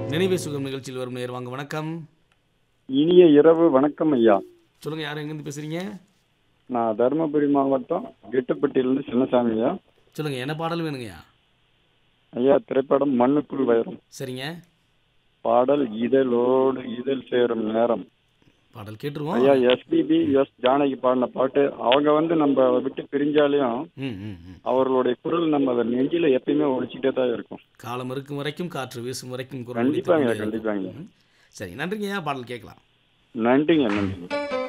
நினைவே சுகம் நிகழ்ச்சியில் வரும் நேர் வாங்க வணக்கம் இனிய இரவு வணக்கம் ஐயா சொல்லுங்க யார் எங்கேருந்து பேசுறீங்க நான் தருமபுரி மாவட்டம் கெட்டுப்பட்டியிலிருந்து சின்னசாமி ஐயா சொல்லுங்க என்ன பாடல் வேணுங்கய்யா ஐயா திரைப்படம் மண்ணுக்குள் வைரம் சரிங்க பாடல் இதழோடு இதழ் சேரும் நேரம் பாடல் கேட்டுருவோம் ஐயா எஸ்பிபி எஸ் ஜானகி பாடின பாட்டு அவங்க வந்து நம்ம விட்டு பிரிஞ்சாலையும் ம் ம் ம் அவர்களுடைய குரல் நம்ம அதை நெஞ்சில எப்பயுமே ஒழிச்சிட்டே தான் இருக்கும் காலம் இருக்கும் வரைக்கும் காற்று வீசும் வரைக்கும் குரல் கண்டிப்பாங்க ஒலித்துக் கொண்டே கண்டிப்பாங்க இருக்கும். சரி நன்றிங்கய்யா பாடல் கேட்கலாம் நன்றிங்க நன்றிங்க